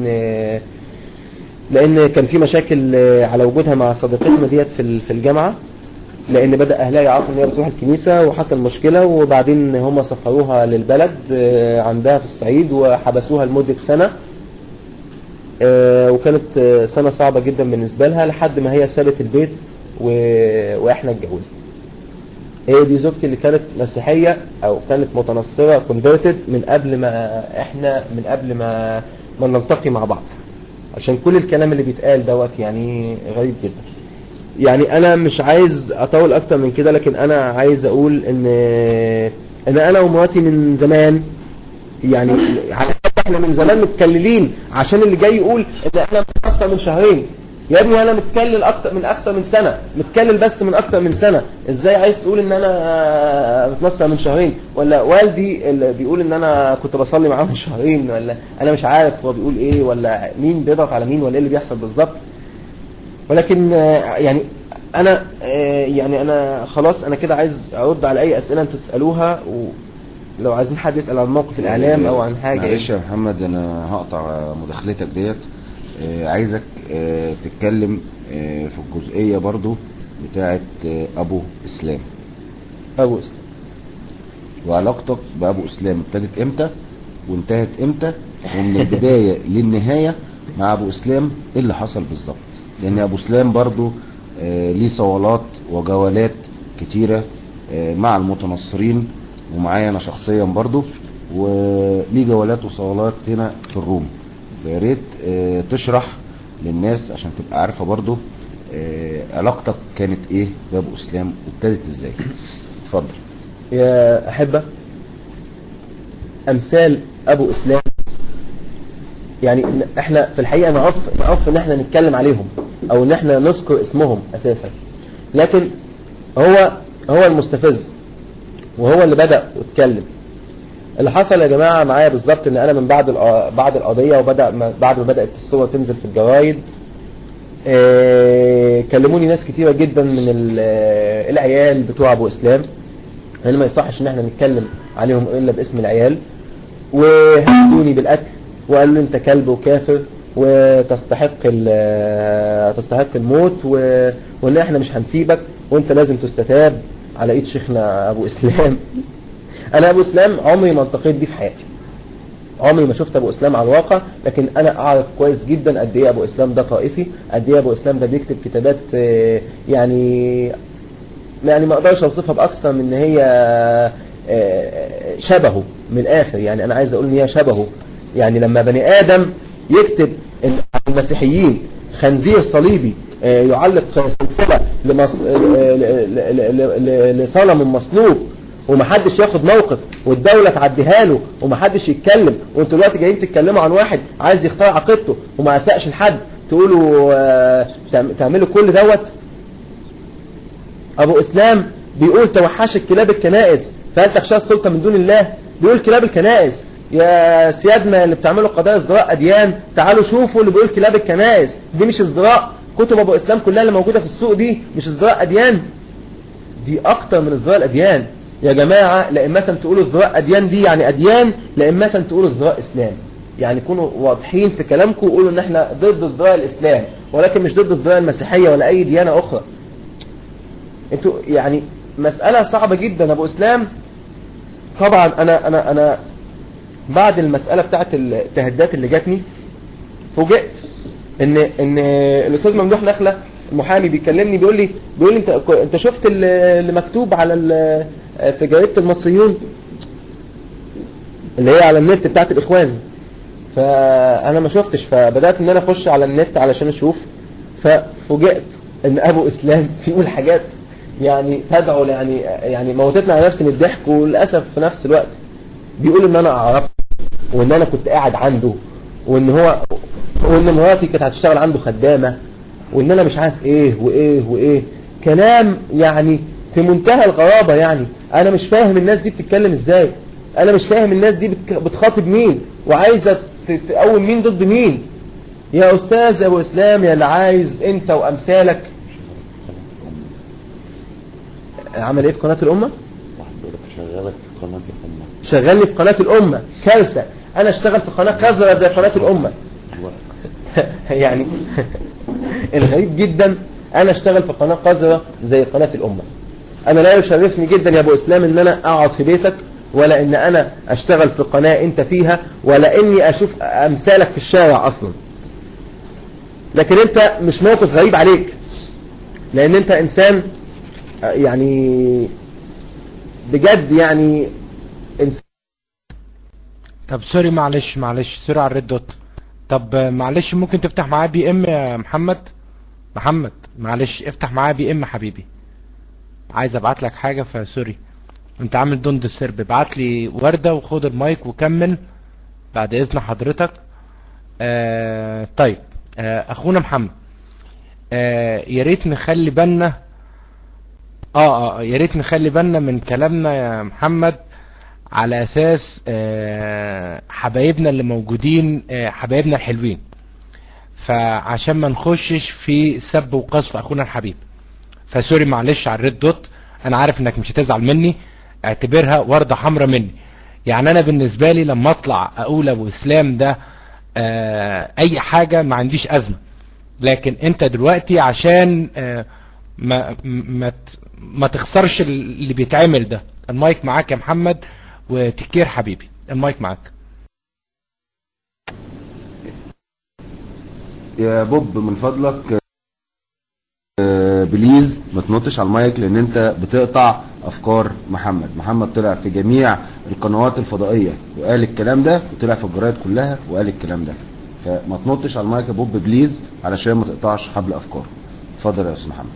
Speaker 1: لان كان في مشاكل على وجودها مع صديقتنا ديت في ال- في الجامعه لان بدا اهلها يعرفوا ان هي بتروح الكنيسه وحصل مشكله وبعدين هم سفروها للبلد آه، عندها في الصعيد وحبسوها لمده سنه آه، وكانت آه، سنه صعبه جدا بالنسبه لها لحد ما هي سابت البيت و... واحنا اتجوزنا هي دي زوجتي اللي كانت مسيحيه او كانت متنصره كونفرتد من قبل ما احنا من قبل ما ما نلتقي مع بعض عشان كل الكلام اللي بيتقال دوت يعني غريب جدا يعني انا مش عايز اطول اكتر من كده لكن انا عايز اقول ان ان انا ومراتي من زمان يعني على فكرة احنا من زمان متكللين عشان اللي جاي يقول ان احنا من اكتر من شهرين يا ابني انا متكلل اكتر من اكتر من سنه متكلل بس من اكتر من سنه ازاي عايز تقول ان انا متنصر من شهرين ولا والدي اللي بيقول ان انا كنت بصلي معاه من شهرين ولا انا مش عارف هو بيقول ايه ولا مين بيضغط على مين ولا ايه اللي بيحصل بالظبط ولكن آه، يعني انا آه، يعني انا خلاص انا كده عايز ارد على اي اسئله انتوا تسالوها ولو عايزين حد يسال عن موقف الاعلام او عن حاجه
Speaker 3: معلش يا محمد انا هقطع مداخلتك ديت آه، عايزك آه، تتكلم آه، في الجزئية برضو بتاعت آه، ابو اسلام
Speaker 1: ابو اسلام
Speaker 3: وعلاقتك بابو اسلام ابتدت امتى وانتهت امتى ومن البداية للنهاية مع ابو اسلام ايه اللي حصل بالظبط لان ابو اسلام برضو آه، ليه صولات وجولات كتيرة آه، مع المتنصرين ومعايا انا شخصيا برضو وليه جولات وصولات هنا في الروم فيا ريت آه، تشرح للناس عشان تبقى عارفة برضو آه، علاقتك كانت ايه بابو اسلام وابتدت ازاي اتفضل
Speaker 1: يا أحبة أمثال أبو إسلام يعني ن- احنا في الحقيقة نعرف نعرف ان احنا نتكلم عليهم او ان احنا نذكر اسمهم اساسا لكن هو هو المستفز وهو اللي بدأ واتكلم اللي حصل يا جماعة معايا بالظبط ان انا من بعد الق- بعد القضية وبدأ ما- بعد ما بدأت الصور تنزل في الجرايد آه، كلموني ناس كتيرة جدا من ال- آه، العيال بتوع ابو اسلام لان ما يصحش ان احنا نتكلم عليهم الا باسم العيال وهدوني بالقتل وقالوا لي انت كلب وكافر وتستحق ال- تستحق الموت و... وان احنا مش هنسيبك وانت لازم تستتاب على ايد شيخنا ابو اسلام انا ابو اسلام عمري ما التقيت بيه في حياتي عمري ما شفت ابو اسلام على الواقع لكن انا اعرف كويس جدا قد ايه ابو اسلام ده طائفي قد ايه ابو اسلام ده بيكتب كتابات آه، يعني يعني ما اقدرش اوصفها باكثر من ان هي آه، شبهه من الاخر يعني انا عايز اقول ان هي شبهه يعني لما بني ادم يكتب ان المسيحيين خنزير صليبي آه، يعلق سلسله لمص... ل- ل- ل- ل- لصنم مصلوب ومحدش ياخد موقف والدولة تعديها له ومحدش يتكلم وانتوا دلوقتي جايين تتكلموا عن واحد عايز يختار عقيدته وما اساءش لحد تقولوا آه، تعم- تعملوا كل دوت ابو اسلام بيقول توحشت كلاب الكنائس فهل تخشى السلطه من دون الله بيقول كلاب الكنائس يا سيادنا اللي بتعملوا قضايا ازدراء اديان تعالوا شوفوا اللي بيقول كلاب الكنائس دي مش ازدراء كتب ابو اسلام كلها اللي موجوده في السوق دي مش ازدراء اديان دي اكتر من ازدراء الاديان يا جماعه لإما تقولوا ازدراء اديان دي يعني اديان لإما تقولوا ازدراء اسلام يعني كونوا واضحين في كلامكم وقولوا ان احنا ضد ازدراء الاسلام ولكن مش ضد ازدراء المسيحيه ولا اي ديانه اخرى انتوا يعني مسألة صعبة جدا ابو اسلام طبعا انا انا انا بعد المسألة بتاعت التهديدات اللي جاتني فوجئت ان ان الاستاذ ممدوح نخلة المحامي بيكلمني بيقول لي بيقول لي انت انت شفت ال- اللي مكتوب على ال- في جريدة المصريون اللي هي على النت بتاعت الاخوان فانا ما شفتش فبدات ان انا اخش على النت علشان اشوف ففوجئت ان ابو اسلام بيقول حاجات يعني تدعو يعني يعني موتتنا على نفسي من الضحك وللاسف في نفس الوقت بيقول ان انا اعرفه وان انا كنت قاعد عنده وان هو وان مراتي كانت هتشتغل عنده خدامه وان انا مش عارف ايه وايه وايه كلام يعني في منتهى الغرابه يعني انا مش فاهم الناس دي بتتكلم ازاي انا مش فاهم الناس دي بتك- بتخاطب مين وعايزه ت- تقوم مين ضد مين يا استاذ ابو اسلام يا اللي عايز انت وامثالك عمل ايه في قناه الامه
Speaker 3: حضرتك شغالك في قناة الأمة
Speaker 1: شغلني في قناه الامه كارثه انا اشتغل في قناه قذره زي قناه الامه يعني الغريب جدا انا اشتغل في قناه قذره زي قناه الامه انا لا يشرفني جدا يا ابو اسلام ان انا اقعد في بيتك ولا ان انا اشتغل في قناه انت فيها ولا اني اشوف امثالك في الشارع اصلا لكن انت مش موقف غريب عليك لان انت انسان آه، يعني بجد يعني انسان
Speaker 2: طب سوري معلش معلش سوري على الريد دوت طب آه، معلش ممكن تفتح معايا بي ام يا محمد محمد معلش افتح معايا بي ام حبيبي عايز ابعت لك حاجه فسوري انت عامل دون ديسترب ابعت لي ورده وخد المايك وكمل بعد اذن حضرتك آه طيب آه اخونا محمد آه يا ريت نخلي بالنا اه اه يا ريت نخلي بالنا من كلامنا يا محمد على اساس آه حبايبنا اللي موجودين آه حبايبنا الحلوين فعشان ما نخشش في سب وقذف اخونا الحبيب فسوري معلش على الريد دوت انا عارف انك مش هتزعل مني اعتبرها وردة حمراء مني يعني انا بالنسبة لي لما اطلع اقول ابو اسلام ده آه اي حاجة ما عنديش ازمة لكن انت دلوقتي عشان آه ما ما ت- ما تخسرش اللي بيتعمل ده المايك معاك يا محمد وتكير حبيبي المايك معاك
Speaker 3: يا بوب من فضلك آه، بليز ما تنطش على المايك لان انت بتقطع افكار محمد محمد طلع في جميع القنوات الفضائيه وقال الكلام ده وطلع في الجرايد كلها وقال الكلام ده فما تنطش على المايك يا بوب بليز علشان ما تقطعش حبل افكار اتفضل يا استاذ محمد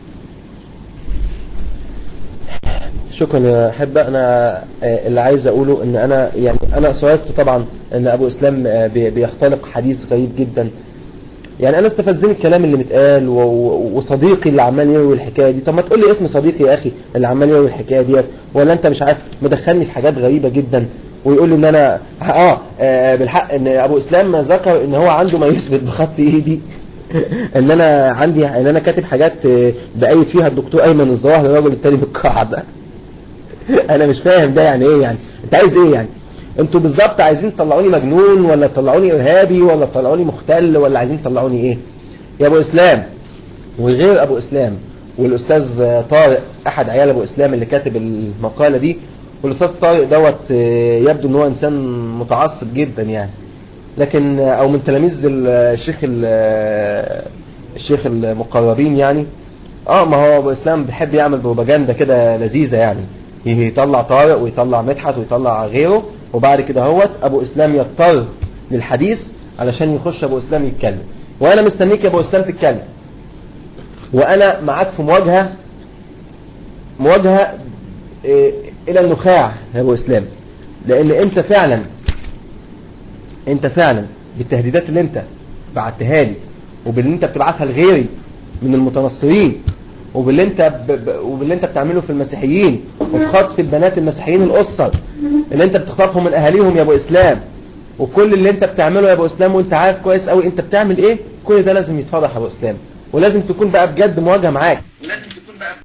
Speaker 1: شكرا يا حبة أنا آه، اللي عايز أقوله إن أنا يعني أنا صرفت طبعا إن أبو إسلام آه، بي- بيختلق حديث غريب جدا يعني أنا استفزني الكلام اللي متقال و- و- وصديقي اللي عمال يروي الحكاية دي طب ما تقول لي اسم صديقي يا أخي اللي عمال يروي الحكاية ديت ولا أنت مش عارف مدخلني في حاجات غريبة جدا ويقول لي إن أنا آه, آه بالحق إن أبو إسلام ذكر إن هو عنده ما يثبت بخط إيدي ان انا عندي ان انا كاتب حاجات آه، بايد فيها الدكتور ايمن الظواهر الراجل التاني بالقاعده انا مش فاهم ده يعني ايه يعني انت عايز ايه يعني انتوا بالظبط عايزين تطلعوني مجنون ولا تطلعوني ارهابي ولا تطلعوني مختل ولا عايزين تطلعوني ايه يا ابو اسلام وغير ابو اسلام والاستاذ آه، طارق احد عيال ابو اسلام اللي كاتب المقاله دي والاستاذ طارق دوت آه، يبدو ان هو انسان متعصب جدا يعني لكن آه، او من تلاميذ ال- الشيخ ال- آه، الشيخ المقربين يعني اه ما هو ابو اسلام بيحب يعمل بروباجندا كده لذيذه يعني يطلع طارق ويطلع مدحت ويطلع غيره وبعد كده هوت ابو اسلام يضطر للحديث علشان يخش ابو اسلام يتكلم وانا مستنيك يا ابو اسلام تتكلم وانا معاك في مواجهه مواجهه إيه الى النخاع يا ابو اسلام لان انت فعلا انت فعلا بالتهديدات اللي انت بعتها لي وباللي انت بتبعتها لغيري من المتنصرين وباللي انت ب... ب... وباللي انت بتعمله في المسيحيين وفي خطف البنات المسيحيين الاسر اللي انت بتخطفهم من اهاليهم يا ابو اسلام وكل اللي انت بتعمله يا ابو اسلام وانت عارف كويس قوي انت بتعمل ايه كل ده لازم يتفضح يا ابو اسلام ولازم تكون بقى بجد مواجهه معاك ولازم تكون بقى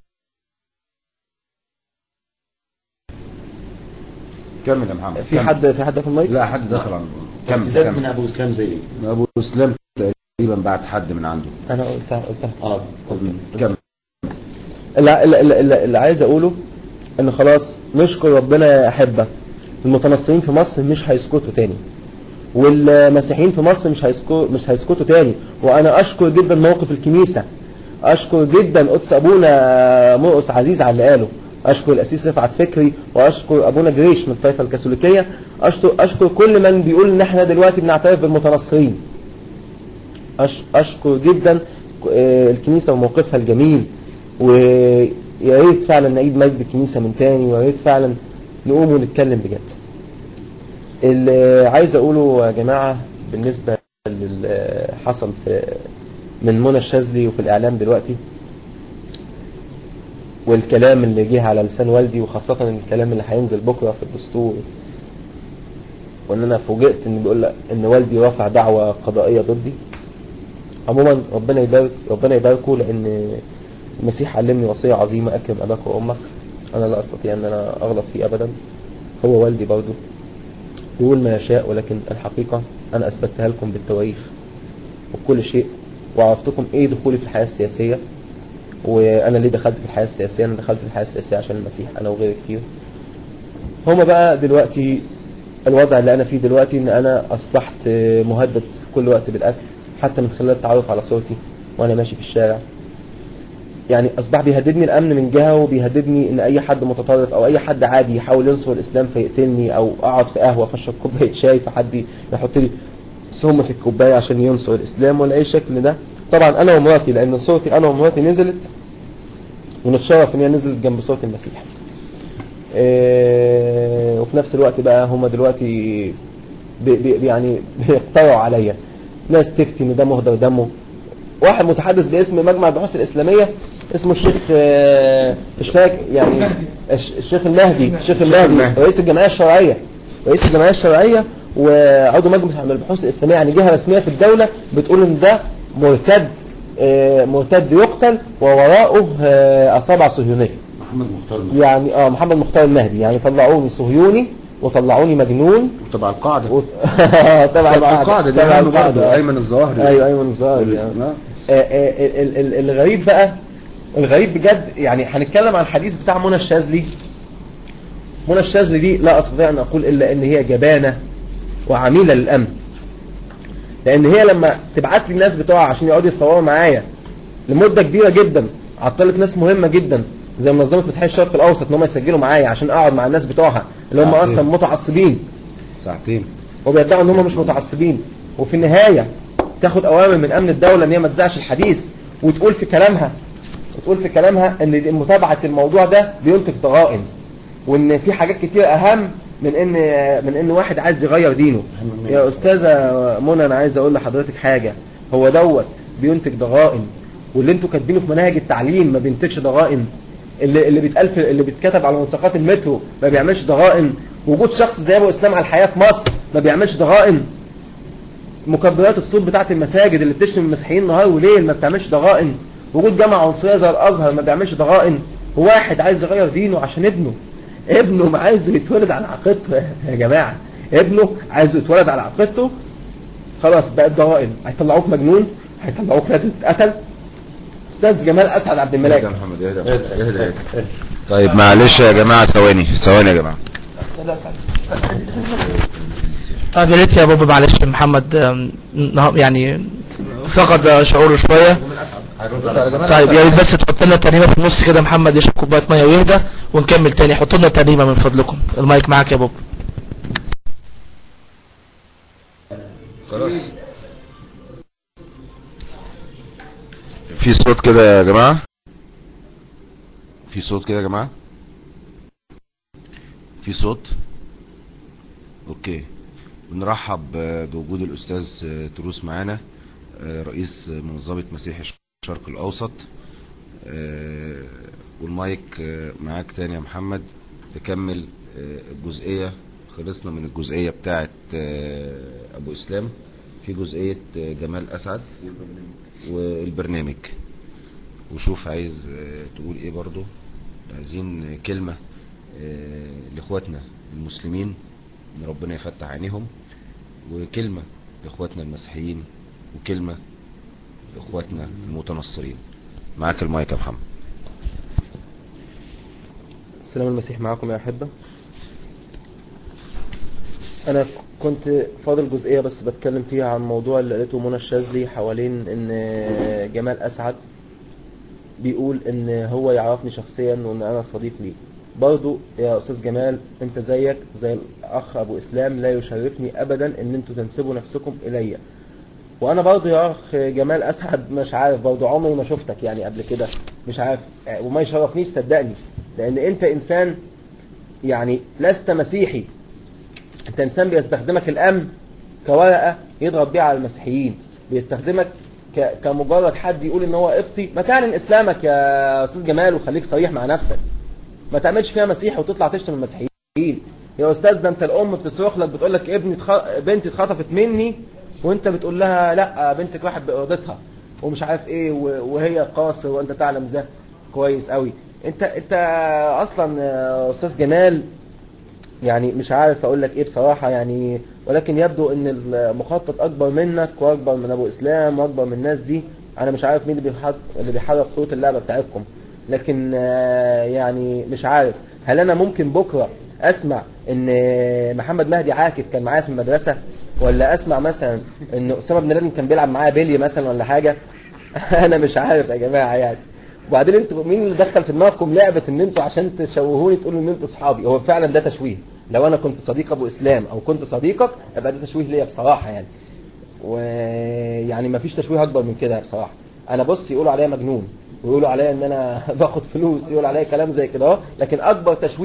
Speaker 3: كمل يا محمد
Speaker 1: في
Speaker 3: كمل.
Speaker 1: حد في حد في المايك
Speaker 3: لا حد دخل على كمل
Speaker 4: ده من
Speaker 3: كمل
Speaker 4: ابو اسلام زي ايه؟
Speaker 3: ابو اسلام تقريبا بعت حد من عنده
Speaker 1: انا قلتها قلتها
Speaker 4: اه
Speaker 3: كمل
Speaker 1: اللي, اللي, اللي, اللي عايز اقوله ان خلاص نشكر ربنا يا احبه المتنصرين في مصر مش هيسكتوا تاني والمسيحيين في مصر مش هيسكتوا مش هيسكتوا تاني وانا اشكر جدا موقف الكنيسه اشكر جدا قدس ابونا مرقس عزيز على اللي قاله اشكر الاسيس رفعت فكري واشكر ابونا جريش من الطائفه الكاثوليكيه اشكر اشكر كل من بيقول ان احنا دلوقتي بنعترف بالمتنصرين أش- أشكر جدا آه، الكنيسة وموقفها الجميل ويا ريت فعلا نعيد مجد الكنيسة من تاني ويا ريت فعلا نقوم ونتكلم بجد اللي عايز أقوله يا جماعة بالنسبة للي حصل في من منى الشاذلي وفي الإعلام دلوقتي والكلام اللي جه على لسان والدي وخاصة الكلام اللي هينزل بكرة في الدستور وان انا فوجئت ان بيقول لك ان والدي رفع دعوة قضائية ضدي عموما ربنا يبارك ربنا يباركه لان المسيح علمني وصية عظيمة اكرم اباك وامك انا لا استطيع ان انا اغلط فيه ابدا هو والدي برضه يقول ما يشاء ولكن الحقيقة انا اثبتها لكم بالتواريخ وبكل شيء وعرفتكم ايه دخولي في الحياة السياسية وانا ليه دخلت في الحياة السياسية انا دخلت في الحياة السياسية عشان المسيح انا وغيري كتير هما بقى دلوقتي الوضع اللي انا فيه دلوقتي ان انا اصبحت مهدد في كل وقت بالقتل حتى من خلال التعرف على صورتي وانا ماشي في الشارع يعني اصبح بيهددني الامن من جهه وبيهددني ان اي حد متطرف او اي حد عادي يحاول ينصر الاسلام فيقتلني او اقعد في قهوه فاشرب كوبايه شاي فحد يحط لي سم في الكوبايه عشان ينصر الاسلام ولا اي شكل ده طبعا انا ومراتي لان صورتي انا ومراتي نزلت ونتشرف ان هي نزلت جنب صوره المسيح إيه، وفي نفس الوقت بقى هم دلوقتي بي بي يعني بيقترعوا عليا ناس تفتي ان ده مهدر دمه واحد متحدث باسم مجمع البحوث الاسلاميه اسمه الشيخ آه، مش فاكر يعني الش- الشيخ المهدي الشيخ المهدي رئيس الجمعيه الشرعيه رئيس الجمعيه الشرعيه وعضو مجلس البحوث الاسلاميه يعني جهه رسميه في الدوله بتقول ان ده مرتد آه، مرتد يقتل ووراءه آه، اصابع صهيونيه
Speaker 3: محمد مختار
Speaker 1: يعني اه محمد مختار المهدي يعني طلعوني صهيوني وطلعوني مجنون
Speaker 3: تبع القاعده
Speaker 1: وط... تبع
Speaker 3: تبع القاعده ده
Speaker 1: تبع
Speaker 3: أهم برضه
Speaker 1: القاعده
Speaker 3: ايمن الظواهري
Speaker 1: ايوه ايمن الظاهري آه.
Speaker 3: آه.
Speaker 1: آه، آه، ال- ال- ال- الغريب بقى الغريب بجد يعني هنتكلم عن الحديث بتاع منى الشاذلي منى الشاذلي دي لا استطيع ان اقول الا ان هي جبانه وعميله للامن لان هي لما تبعت لي الناس بتوعها عشان يقعدوا يصوروا معايا لمده كبيره جدا عطلت ناس مهمه جدا زي منظمه فتح الشرق الاوسط ان هم يسجلوا معايا عشان اقعد مع الناس بتوعها اللي هم
Speaker 3: ساعتين.
Speaker 1: اصلا متعصبين
Speaker 3: ساعتين
Speaker 1: وبيدعوا ان هم مش متعصبين وفي النهايه تاخد اوامر من امن الدوله ان هي ما تذاعش الحديث وتقول في كلامها وتقول في كلامها ان متابعه الموضوع ده بينتج ضغائن وان في حاجات كتير اهم من ان من ان واحد عايز يغير دينه
Speaker 3: أهم من-
Speaker 1: يا استاذه منى انا عايز اقول لحضرتك حاجه هو دوت بينتج ضغائن واللي انتوا كاتبينه في مناهج التعليم ما بينتجش ضغائن اللي اللي بيتقال في اللي بيتكتب على ملصقات المترو ما بيعملش ضغائن وجود شخص زي ابو اسلام على الحياه في مصر ما بيعملش ضغائن مكبرات الصوت بتاعت المساجد اللي بتشتم المسيحيين نهار وليل ما بتعملش ضغائن وجود جامعه عنصريه زي الازهر ما بيعملش ضغائن وواحد عايز يغير دينه عشان ابنه ابنه ما عايز يتولد على عقيدته يا جماعه ابنه عايز يتولد على عقيدته خلاص بقت ضغائن هيطلعوك مجنون هيطلعوك لازم تتقتل استاذ جمال اسعد عبد
Speaker 3: اهدى
Speaker 1: الملاك
Speaker 3: يا محمد اهدى يا محمد، اهدى اهدى طيب معلش يا جماعه ثواني ثواني يا جماعه
Speaker 4: طيب يا ريت يا بابا معلش محمد آم، نه- يعني فقد شعوره شويه طيب يا ريت بس تحط لنا ترنيمه في النص كده محمد يشرب كوبايه ميه ويهدى ونكمل تاني حط لنا ترنيمه من فضلكم المايك معاك يا بابا
Speaker 3: خلاص في صوت كده يا جماعة في صوت كده يا جماعة في صوت اوكي بنرحب آه، بوجود الاستاذ آه، تروس معانا آه، رئيس منظمة مسيح الشرق الاوسط آه، والمايك آه، معاك تاني يا محمد تكمل آه، الجزئية خلصنا من الجزئية بتاعت آه، ابو اسلام في جزئية آه، جمال اسعد والبرنامج وشوف عايز آه، تقول ايه برضو عايزين آه، كلمة آه، لاخواتنا المسلمين ان ربنا يفتح عينيهم وكلمة لاخواتنا المسيحيين وكلمة لاخواتنا المتنصرين معاك المايك يا محمد
Speaker 1: السلام المسيح معكم يا أحبة أنا كنت فاضل جزئية بس بتكلم فيها عن موضوع اللي قالته منى الشاذلي حوالين إن جمال أسعد بيقول إن هو يعرفني شخصيا وإن أنا صديق ليه برضو يا أستاذ جمال أنت زيك زي الأخ أبو إسلام لا يشرفني أبدا إن أنتوا تنسبوا نفسكم إليا وانا برضه يا اخ جمال اسعد مش عارف برضه عمري ما شفتك يعني قبل كده مش عارف وما يشرفنيش صدقني لان انت انسان يعني لست مسيحي انت انسان بيستخدمك الامن كورقه يضغط بيها على المسيحيين بيستخدمك ك... كمجرد حد يقول ان هو قبطي ما تعلن اسلامك يا استاذ جمال وخليك صريح مع نفسك ما تعملش فيها مسيحي وتطلع تشتم المسيحيين يا استاذ ده انت الام بتصرخ لك بتقول لك ابني تخ... بنتي اتخطفت مني وانت بتقول لها لا بنتك راحت بارادتها ومش عارف ايه و- وهي قاصر وانت تعلم ده كويس قوي انت انت اصلا يا استاذ جمال يعني مش عارف اقول لك ايه بصراحة يعني ولكن يبدو ان المخطط اكبر منك واكبر من ابو اسلام واكبر من الناس دي انا مش عارف مين اللي بيحرك اللي بيحرك خطوط اللعبة بتاعتكم لكن آه، يعني مش عارف هل انا ممكن بكرة اسمع ان محمد مهدي عاكف كان معايا في المدرسة ولا اسمع مثلا ان اسامه بن لادن كان بيلعب معايا بيلي مثلا ولا حاجة انا مش عارف يا جماعة يعني وبعدين انتوا مين اللي دخل في دماغكم لعبة ان انتوا عشان تشوهوني تقولوا ان انتوا اصحابي هو فعلا ده تشويه لو انا كنت صديق ابو اسلام او كنت صديقك يبقى ده تشويه ليا بصراحة يعني ويعني ما فيش تشويه اكبر من كده بصراحة انا بص يقولوا عليا مجنون ويقولوا عليا ان انا باخد فلوس يقولوا عليا كلام زي كده اهو لكن اكبر تشويه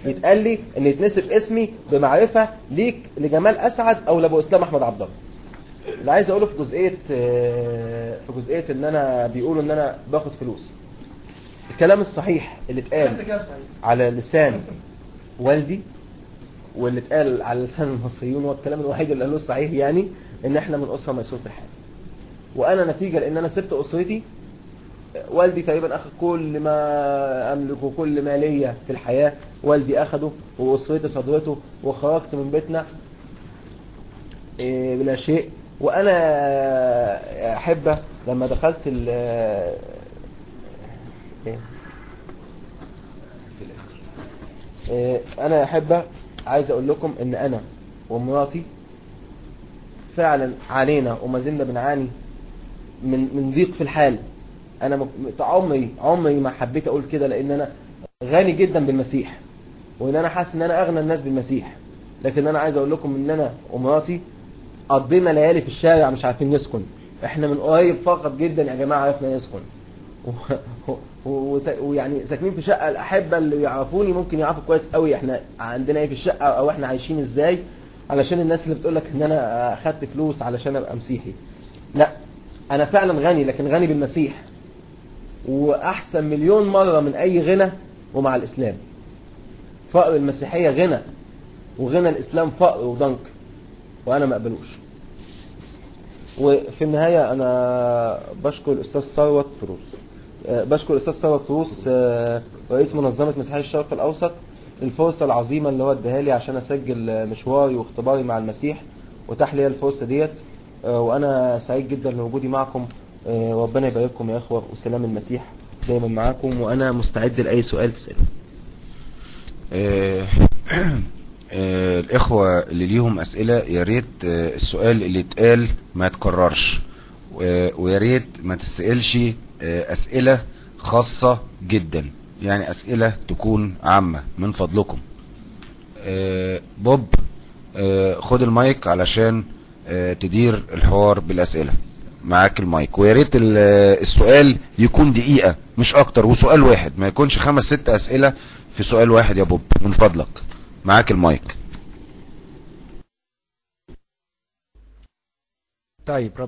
Speaker 1: يتقال لي ان يتنسب اسمي بمعرفه ليك لجمال اسعد او لابو اسلام احمد عبد الله اللي عايز اقوله في جزئيه آه، في جزئيه ان انا بيقولوا ان انا باخد فلوس الكلام الصحيح اللي اتقال على لسان والدي واللي اتقال على لسان المصريون هو الكلام الوحيد اللي قالوه الصحيح يعني ان احنا من اسره ميسوره الحال وانا نتيجه لان انا سبت اسرتي والدي تقريبا اخذ كل ما املك وكل ما ليا في الحياه والدي اخده واسرتي صدرته وخرجت من بيتنا إيه، بلا شيء وانا احبه لما دخلت ال إيه؟ إيه، انا احبه عايز اقول لكم ان انا ومراتي فعلا علينا وما زلنا بنعاني من من ضيق في الحال انا م- عمري عمري ما حبيت اقول كده لان انا غني جدا بالمسيح وان انا حاسس ان انا اغنى الناس بالمسيح لكن انا عايز اقول لكم ان انا ومراتي قضينا ليالي في الشارع مش عارفين نسكن احنا من قريب فقط جدا يا جماعه عرفنا نسكن و- و- وس- ويعني ساكنين في شقه الاحبه اللي يعرفوني ممكن يعرفوا كويس قوي احنا عندنا ايه في الشقه او احنا عايشين ازاي علشان الناس اللي بتقول لك ان انا اخدت فلوس علشان ابقى مسيحي لا انا فعلا غني لكن غني بالمسيح واحسن مليون مره من اي غنى ومع الاسلام فقر المسيحيه غنى وغنى الاسلام فقر وضنك وانا ما اقبلوش وفي النهايه انا بشكر الاستاذ ثروت فروس آه، بشكر الاستاذ ثروت فروس آه، رئيس منظمه مسيحيه الشرق الاوسط الفرصه العظيمه اللي هو اداها لي عشان اسجل آه، مشواري واختباري مع المسيح وتاح لي الفرصه ديت آه، وانا سعيد جدا لوجودي معكم آه، ربنا يبارككم يا اخوه وسلام المسيح دايما معاكم وانا مستعد لاي سؤال تساله
Speaker 3: آه، آه، الإخوة اللي ليهم أسئلة يا ريت آه، السؤال اللي اتقال ما يتكررش و- ويا ريت ما تسألش آه، أسئلة خاصة جدا يعني أسئلة تكون عامة من فضلكم آه، بوب آه، خد المايك علشان آه، تدير الحوار بالأسئلة معاك المايك ويا ريت ال- آه، السؤال يكون دقيقة مش أكتر وسؤال واحد ما يكونش خمس ست أسئلة في سؤال واحد يا بوب من فضلك معاك المايك
Speaker 2: طيب